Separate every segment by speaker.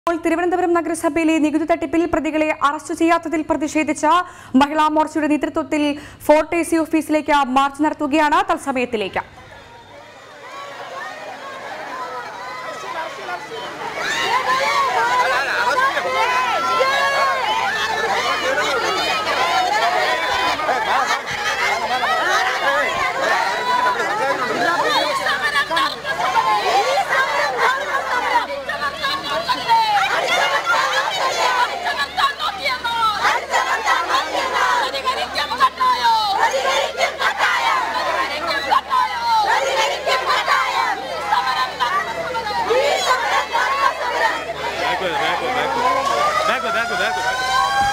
Speaker 1: ഇപ്പോൾ തിരുവനന്തപുരം നഗരസഭയിലെ നികുതി തട്ടിപ്പിൽ പ്രതികളെ അറസ്റ്റ് ചെയ്യാത്തതിൽ പ്രതിഷേധിച്ച മഹിളാ മോർച്ചയുടെ നേതൃത്വത്തിൽ ഫോർട്ട് എ സി ഓഫീസിലേക്ക് മാർച്ച് നടത്തുകയാണ് തത്സമയത്തിലേക്ക്
Speaker 2: Backward, backward, backward. Backward, backward, backward, backward.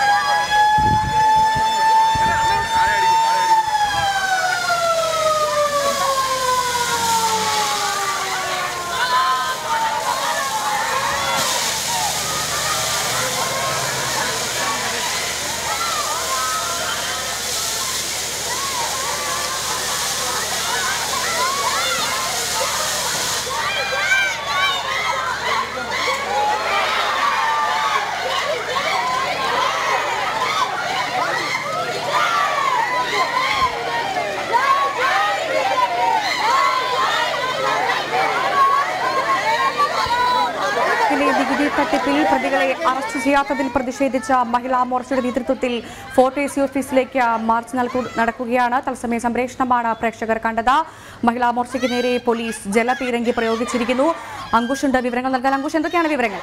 Speaker 1: ിലെ നികുതി തട്ടിപ്പിൽ പ്രതികളെ അറസ്റ്റ് ചെയ്യാത്തതിൽ പ്രതിഷേധിച്ച മഹിളാ മോർച്ചയുടെ നേതൃത്വത്തിൽ ഫോർട്ട് എ സി ഓഫീസിലേക്ക് മാർച്ച് നൽകു- നടക്കുകയാണ് തത്സമയ സംപ്രേഷണമാണ് പ്രേക്ഷകർ കണ്ടത് മഹിളാ മോർച്ചയ്ക്ക് നേരെ പോലീസ് ജലപീരങ്കി പ്രയോഗിച്ചിരിക്കുന്നു അങ്കുഷുണ്ട് വിവരങ്ങൾ നൽകാൻ അങ്കുഷ് എന്തൊക്കെയാണ് വിവരങ്ങൾ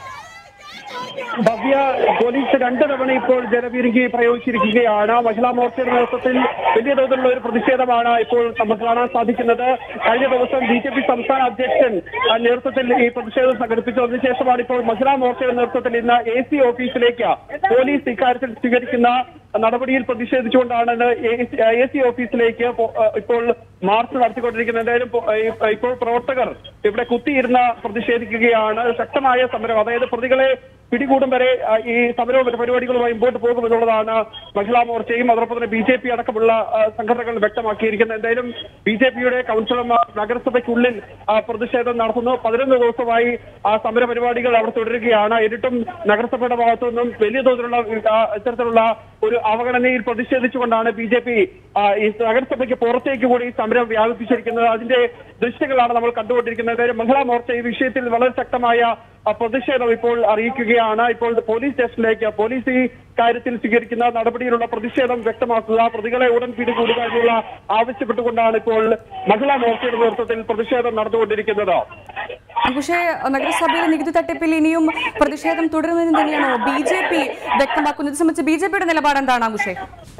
Speaker 3: ഭവ്യ പോലീസ് രണ്ട് തവണ ഇപ്പോൾ ജലപീരങ്കി പ്രയോഗിച്ചിരിക്കുകയാണ് മഹിളാ മോർച്ചയുടെ നേതൃത്വത്തിൽ വലിയ തോതിലുള്ള ഒരു പ്രതിഷേധമാണ് ഇപ്പോൾ നമുക്ക് കാണാൻ സാധിക്കുന്നത് കഴിഞ്ഞ ദിവസം ബി ജെ പി സംസ്ഥാന അധ്യക്ഷൻ ആ, നേതൃത്വത്തിൽ ഈ പ്രതിഷേധം സംഘടിപ്പിച്ചു അതിനുശേഷമാണ് ഇപ്പോൾ മഹിളാ മോർച്ചയുടെ നേതൃത്വത്തിൽ ഇന്ന് എ സി ഓഫീസിലേക്ക് പോലീസ് ഇക്കാര്യത്തിൽ സ്വീകരിക്കുന്ന നടപടിയിൽ പ്രതിഷേധിച്ചുകൊണ്ടാണ് ഇന്ന് എ സി ഓഫീസിലേക്ക് പോ- ആ, ഇപ്പോൾ മാർച്ച് നടത്തിക്കൊണ്ടിരിക്കുന്നത് എന്തായാലും പോ- ഈ- ഇപ്പോൾ പ്രവർത്തകർ ഇവിടെ കുത്തിയിരുന്ന് പ്രതിഷേധിക്കുകയാണ് ശക്തമായ സമരം അതായത് പ്രതികളെ പിടികൂടും വരെ ആ, ഈ സമരവും മറ്റു പരിപാടികളുമായി മുമ്പോട്ട് പോകുമെന്നുള്ളതാണ് മഹിളാ മോർച്ചയും അതോടൊപ്പം തന്നെ ബി ജെ പി അടക്കമുള്ള ആ, സംഘടനകൾ വ്യക്തമാക്കിയിരിക്കുന്നത് എന്തായാലും ബി ജെ പിയുടെ കൗൺസിലർമാർ നഗരസഭയ്ക്കുള്ളിൽ ആ, പ്രതിഷേധം നടത്തുന്നു പതിനൊന്ന് ദിവസമായി ആ സമര പരിപാടികൾ അവിടെ തുടരുകയാണ് എന്നിട്ടും നഗരസഭയുടെ ഭാഗത്തു നിന്നും വലിയ തോതിലുള്ള ആ, ഇത്തരത്തിലുള്ള ഒരു അവഗണനയിൽ പ്രതിഷേധിച്ചുകൊണ്ടാണ് ബി ജെ പി ഈ നഗരസഭയ്ക്ക് പുറത്തേക്ക് കൂടി ഈ സമരം വ്യാപിപ്പിച്ചിരിക്കുന്നത് അതിന്റെ ദൃശ്യങ്ങളാണ് നമ്മൾ കണ്ടുകൊണ്ടിരിക്കുന്നത് എന്തായാലും മഹിളാ മോർച്ച ഈ വിഷയത്തിൽ വളരെ ശക്തമായ ആ, പ്രതിഷേധം ഇപ്പോൾ അറിയിക്കുകയാണ് ഇപ്പോൾ പോലീസ് സ്റ്റേഷനിലേക്ക് പോലീസ് ഈ കാര്യത്തിൽ സ്വീകരിക്കുന്ന നടപടിയിലുള്ള പ്രതിഷേധം വ്യക്തമാക്കുക പ്രതികളെ ഉടൻ പിടികൂടുക എന്നുള്ള ആവശ്യപ്പെട്ടുകൊണ്ടാണ് ഇപ്പോൾ മഹിളാ മോർച്ചയുടെ നേതൃത്വത്തിൽ പ്രതിഷേധം നടന്നുകൊണ്ടിരിക്കുന്നത്
Speaker 1: അങ്കുഷെ നഗരസഭയിലെ നികുതി തട്ടിപ്പിൽ ഇനിയും പ്രതിഷേധം തുടരുന്നതിന് തന്നെയാണോ ബി ജെ പി വ്യക്തമാക്കുന്നത് ഇത് സംബന്ധിച്ച് ബി ജെ പിയുടെ നിലപാട് എന്താണ് അങ്കുഷെ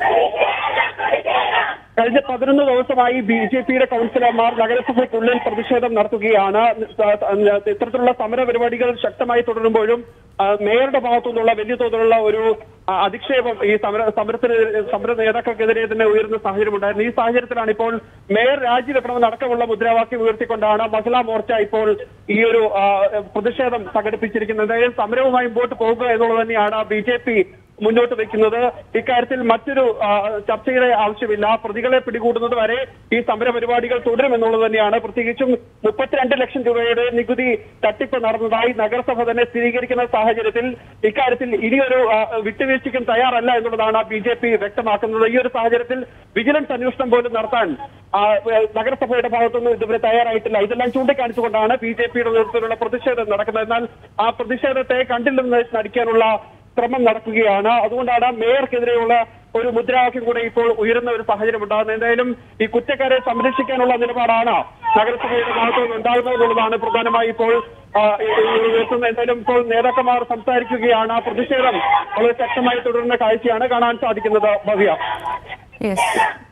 Speaker 3: കഴിഞ്ഞ പതിനൊന്ന് ദിവസമായി ബി ജെ പിയുടെ കൗൺസിലർമാർ നഗരസഭയ്ക്കുള്ളിൽ പ്രതിഷേധം നടത്തുകയാണ് ഇത്തരത്തിലുള്ള സമര പരിപാടികൾ ശക്തമായി തുടരുമ്പോഴും ആ, മേയറുടെ ഭാഗത്തു നിന്നുള്ള വലിയ തോതിലുള്ള ഒരു ആ, അധിക്ഷേപം ഈ സമര സമരത്തിന് സമര നേതാക്കൾക്കെതിരെ തന്നെ ഉയരുന്ന സാഹചര്യം ഉണ്ടായിരുന്നു ഈ സാഹചര്യത്തിലാണ് ഇപ്പോൾ മേയർ രാജിവെക്കണമെന്ന് അടക്കമുള്ള മുദ്രാവാക്യം ഉയർത്തിക്കൊണ്ടാണ് മഹിളാ മോർച്ച ഇപ്പോൾ ഈ ഒരു ആ, പ്രതിഷേധം സംഘടിപ്പിച്ചിരിക്കുന്നത് അതായത് സമരവുമായി മുമ്പോട്ട് പോകുക എന്നുള്ളത് തന്നെയാണ് ബി ജെ പി മുന്നോട്ട് വെക്കുന്നത് ഇക്കാര്യത്തിൽ മറ്റൊരു ആ, ചർച്ചയുടെ ആവശ്യമില്ല പ്രതികളെ പിടികൂടുന്നത് വരെ ഈ സമര പരിപാടികൾ തുടരുമെന്നുള്ളത് തന്നെയാണ് പ്രത്യേകിച്ചും മുപ്പത്തിരണ്ട് ലക്ഷം രൂപയുടെ നികുതി തട്ടിപ്പ് നടന്നതായി നഗരസഭ തന്നെ സ്ഥിരീകരിക്കുന്ന സാഹചര്യത്തിൽ ഇക്കാര്യത്തിൽ ഇനിയൊരു ആ, വിട്ടുവീഴ്ചയ്ക്കും തയ്യാറല്ല എന്നുള്ളതാണ് ബി ജെ പി വ്യക്തമാക്കുന്നത് ഈ ഒരു സാഹചര്യത്തിൽ വിജിലൻസ് അന്വേഷണം പോലും നടത്താൻ ആ, ഏ, നഗരസഭയുടെ ഭാഗത്തുനിന്ന് ഇതുവരെ തയ്യാറായിട്ടില്ല ഇതെല്ലാം ചൂണ്ടിക്കാണിച്ചുകൊണ്ടാണ് ബി ജെ പിയുടെ നേതൃത്വത്തിലുള്ള പ്രതിഷേധം നടക്കുന്നത് എന്നാൽ ആ പ്രതിഷേധത്തെ കണ്ടില്ലെന്ന് നടിക്കാനുള്ള ശ്രമം നടക്കുകയാണ് അതുകൊണ്ടാണ് മേയർക്കെതിരെയുള്ള ഒരു മുദ്രാവാക്യം കൂടെ ഇപ്പോൾ ഉയരുന്ന ഒരു സാഹചര്യം ഉണ്ടാകുന്നത് എന്തായാലും ഈ കുറ്റക്കാരെ സംരക്ഷിക്കാനുള്ള നിലപാടാണ് നഗരസഭയുടെ ഭാഗത്തു നിന്ന് ഉണ്ടാകുന്നത് എന്നുള്ളതാണ് പ്രധാനമായി ഇപ്പോൾ ആ, ഈ- ഈ ഉയർത്തുന്നത് എന്തായാലും ഇപ്പോൾ നേതാക്കന്മാർ സംസാരിക്കുകയാണ് ആ പ്രതിഷേധം വളരെ ശക്തമായി തുടരുന്ന കാഴ്ചയാണ് കാണാൻ സാധിക്കുന്നത് ഭവ്യ
Speaker 1: യെസ്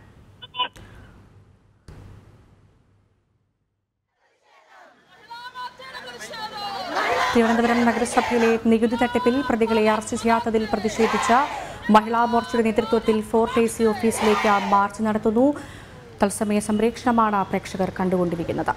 Speaker 1: തിരുവനന്തപുരം നഗരസഭയിലെ നികുതി തട്ടിപ്പിൽ പ്രതികളെ അറസ്റ്റ് ചെയ്യാത്തതിൽ പ്രതിഷേധിച്ച മഹിളാ മോർച്ചയുടെ നേതൃത്വത്തിൽ ഫോർട്ട് എ സി ഓഫീസിലേക്ക് മാർച്ച് നടത്തുന്നു തത്സമയ സംപ്രേക്ഷണമാണ് പ്രേക്ഷകർ കണ്ടുകൊണ്ടിരിക്കുന്നത്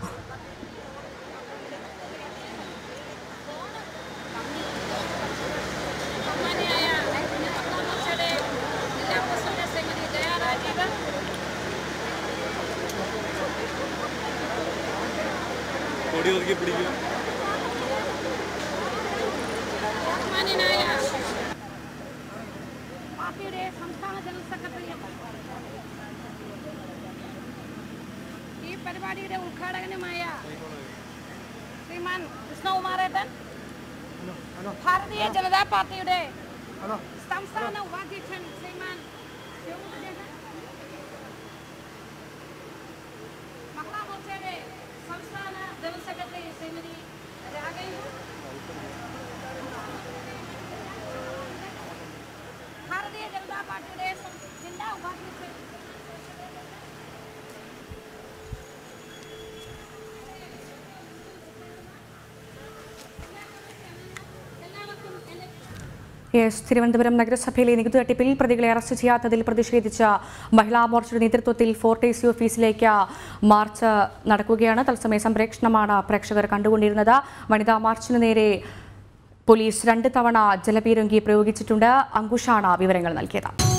Speaker 2: കൊടി ഒതുക്കി പിടിക്കും
Speaker 4: ബഹുമാന്യനായ പാർട്ടിയുടെ സംസ്ഥാന ജനറൽ സെക്രട്ടറി ഈ പരിപാടിയുടെ ഉദ്ഘാടകനുമായ ശ്രീമാൻ കൃഷ്ണകുമാരേട്ടൻ ഭാരതീയ ജനതാ പാർട്ടിയുടെ സംസ്ഥാന ഉപാധ്യക്ഷൻ ശ്രീമാൻ ശിവകുമാരേട്ടൻ മഹാമോർച്ചയുടെ സംസ്ഥാന ജനറൽ സെക്രട്ടറി ശ്രീമതി രാഘവൻ ഭാരതീയ ജനതാ പാർട്ടിയുടെ സം- ജില്ലാ ഉപാധ്യക്ഷൻ എല്ലാവർക്കും എൻ്റെ
Speaker 1: യെസ് തിരുവനന്തപുരം നഗരസഭയിലെ നികുതി തട്ടിപ്പിൽ പ്രതികളെ അറസ്റ്റ് ചെയ്യാത്തതിൽ പ്രതിഷേധിച്ച മഹിളാ മോർച്ചയുടെ നേതൃത്വത്തിൽ ഫോർട്ട് എ സി ഓഫീസിലേക്ക് മാർച്ച് നടക്കുകയാണ് തത്സമയ സംപ്രേക്ഷണമാണ് പ്രേക്ഷകർ കണ്ടുകൊണ്ടിരുന്നത് വനിതാ മാർച്ചിന് നേരെ പോലീസ് രണ്ട് തവണ ജലപീരങ്കി പ്രയോഗിച്ചിട്ടുണ്ട് അങ്കുഷാണ് വിവരങ്ങൾ നൽകിയത്